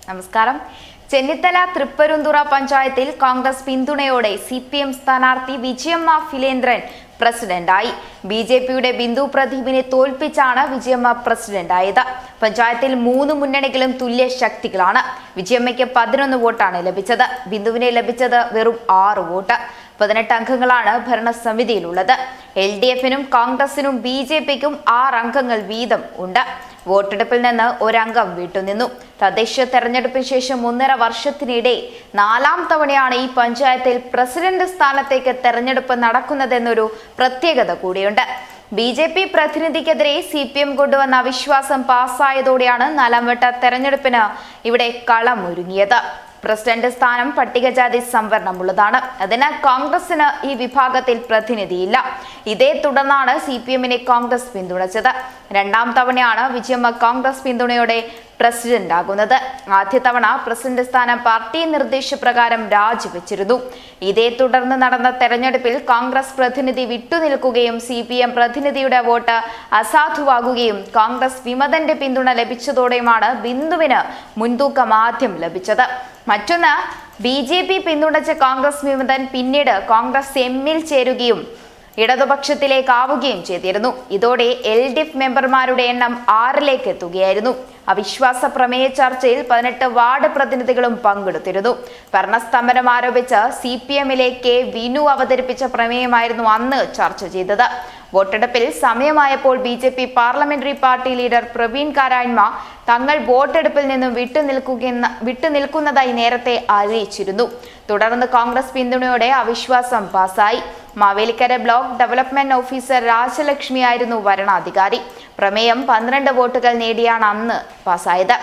നമസ്കാരം ചെന്നിത്തല തൃപ്പരുന്തുറ പഞ്ചായത്തിൽ കോൺഗ്രസ് പിന്തുണയോടെ സി പി എം സ്ഥാനാർത്ഥി വിജയമ്മ ഫിലേന്ദ്രൻ പ്രസിഡന്റായി ബി ജെ പിയുടെ ബിന്ദു പ്രദീപിനെ തോൽപ്പിച്ചാണ് വിജയമ്മ പ്രസിഡന്റായത് പഞ്ചായത്തിൽ മൂന്ന് മുന്നണികളും തുല്യ ശക്തികളാണ് വിജയമ്മയ്ക്ക് പതിനൊന്ന് വോട്ടാണ് ലഭിച്ചത് ബിന്ദുവിനെ ലഭിച്ചത് വെറും ആറ് വോട്ട് പതിനെട്ട് അംഗങ്ങളാണ് ഭരണസമിതിയിലുള്ളത് എൽ ഡി എഫിനും കോൺഗ്രസിനും ബി ജെ പിക്കും ആറ് അംഗങ്ങൾ വീതം ഉണ്ട് വോട്ടെടുപ്പിൽ നിന്ന് ഒരംഗം വിട്ടുനിന്നു തദ്ദേശ തെരഞ്ഞെടുപ്പിന് ശേഷം ഒന്നര വർഷത്തിനിടെ നാലാം തവണയാണ് ഈ പഞ്ചായത്തിൽ പ്രസിഡന്റ് സ്ഥാനത്തേക്ക് തെരഞ്ഞെടുപ്പ് നടക്കുന്നതെന്നൊരു പ്രത്യേകത കൂടിയുണ്ട് ബി ജെ പി പ്രതിനിധിക്കെതിരെ സി പി എം കൊണ്ടുവന്ന അവിശ്വാസം പാസ്സായതോടെയാണ് നാലാംവട്ട തെരഞ്ഞെടുപ്പിന് ഇവിടെ കളമൊരുങ്ങിയത് പ്രസിഡന്റ് സ്ഥാനം പട്ടികജാതി സംവരണമുള്ളതാണ് അതിനാൽ കോൺഗ്രസിന് ഈ വിഭാഗത്തിൽ പ്രതിനിധിയില്ല ഇതേ തുടർന്നാണ് സി പി എമ്മിനെ കോൺഗ്രസ് പിന്തുണച്ചത് രണ്ടാം തവണയാണ് വിജയമ്മ കോൺഗ്രസ് പിന്തുണയോടെ പ്രസിഡന്റ് ആകുന്നത് ആദ്യ തവണ പ്രസിഡന്റ് സ്ഥാനം പാർട്ടി നിർദ്ദേശപ്രകാരം രാജിവെച്ചിരുന്നു ഇതേ തുടർന്ന് നടന്ന തെരഞ്ഞെടുപ്പിൽ കോൺഗ്രസ് പ്രതിനിധി വിട്ടുനിൽക്കുകയും സി പി എം പ്രതിനിധിയുടെ വോട്ട് അസാധുവാകുകയും കോൺഗ്രസ് വിമതന്റെ പിന്തുണ ലഭിച്ചതോടെയുമാണ് ബിന്ദുവിന് മുൻതൂക്കം ആദ്യം ലഭിച്ചത് മറ്റൊന്ന് ബി ജെ പി പിന്തുണച്ച കോൺഗ്രസ് വിമതൻ പിന്നീട് കോൺഗ്രസ് എമ്മിൽ ചേരുകയും ഇടതുപക്ഷത്തിലേക്കാവുകയും ചെയ്തിരുന്നു ഇതോടെ എൽ ഡി എഫ് മെമ്പർമാരുടെ എണ്ണം ആറിലേക്ക് എത്തുകയായിരുന്നു അവിശ്വാസ പ്രമേയ ചർച്ചയിൽ പതിനെട്ട് വാർഡ് പ്രതിനിധികളും പങ്കെടുത്തിരുന്നു ഭരണസ്തംഭനം ആരോപിച്ച് സി പി എമ്മിലെ കെ വിനു അവതരിപ്പിച്ച പ്രമേയമായിരുന്നു അന്ന് ചർച്ച ചെയ്തത് വോട്ടെടുപ്പിൽ സമയമായപ്പോൾ B J P parliamentary party leader Praveen Karayma തങ്ങൾ വോട്ടെടുപ്പിൽ നിന്നും വിട്ടുനിൽക്കുന്ന വിട്ടുനിൽക്കുന്നതായി നേരത്തെ അറിയിച്ചിരുന്നു തുടർന്ന് കോൺഗ്രസ് പിന്തുണയോടെ അവിശ്വാസം പാസായി Mavelikkara block development officer Rajalakshmi ആയിരുന്നു വരണാധികാരി പ്രമേയം പന്ത്രണ്ട് വോട്ടുകൾ നേടിയാണ് അന്ന് പാസ്സായത്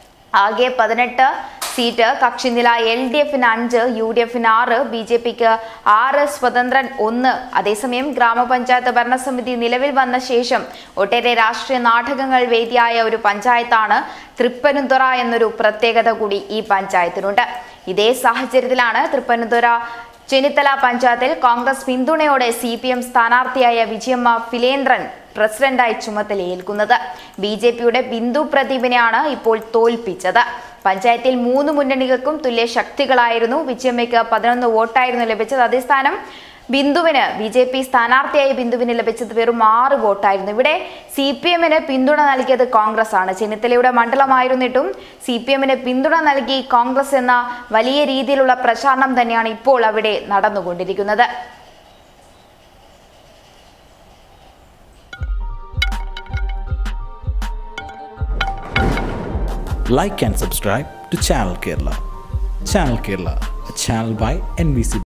ആകെ പതിനെട്ട് സീറ്റ് കക്ഷിനില എൽ ഡി എഫിന് അഞ്ച് യു ഡി എഫിന് ആറ് ബി ജെ പിക്ക് ആറ് സ്വതന്ത്രൻ ഒന്ന് അതേസമയം ഗ്രാമപഞ്ചായത്ത് ഭരണസമിതി നിലവിൽ വന്ന ശേഷം ഒട്ടേറെ രാഷ്ട്രീയ നാടകങ്ങൾ വേദിയായ ഒരു പഞ്ചായത്താണ് തൃപ്പനുതുറ എന്നൊരു പ്രത്യേകത കൂടി ഈ പഞ്ചായത്തിനുണ്ട് ഇതേ സാഹചര്യത്തിലാണ് തൃപ്പനുതുറ ചെന്നിത്തല പഞ്ചായത്തിൽ കോൺഗ്രസ് പിന്തുണയോടെ സി പി എം സ്ഥാനാർത്ഥിയായ വിജയമ്മ ഫിലേന്ദ്രൻ പ്രസിഡന്റായി ചുമതലയേൽക്കുന്നത് ബി ജെ പിയുടെ ബിന്ദു പ്രദീപിനെയാണ് ഇപ്പോൾ തോൽപ്പിച്ചത് പഞ്ചായത്തിൽ മൂന്ന് മുന്നണികൾക്കും തുല്യ ശക്തികളായിരുന്നു വിജയമ്മയ്ക്ക് പതിനൊന്ന് വോട്ടായിരുന്നു ലഭിച്ചത് അതേ സ്ഥാനം ബിന്ദുവിന് ബി ജെ പി സ്ഥാനാർത്ഥിയായ ബിന്ദുവിന് ലഭിച്ചത് വെറും ആറ് വോട്ടായിരുന്നു ഇവിടെ സി പി എമ്മിന് പിന്തുണ നൽകിയത് കോൺഗ്രസ് ആണ് ചെന്നിത്തലയുടെ മണ്ഡലമായിരുന്നിട്ടും സി പി എമ്മിന് പിന്തുണ നൽകി കോൺഗ്രസ് എന്ന വലിയ രീതിയിലുള്ള പ്രചാരണം തന്നെയാണ് ഇപ്പോൾ അവിടെ നടന്നുകൊണ്ടിരിക്കുന്നത് like and subscribe to Channel Kerala. Channel Kerala, a channel by NVC.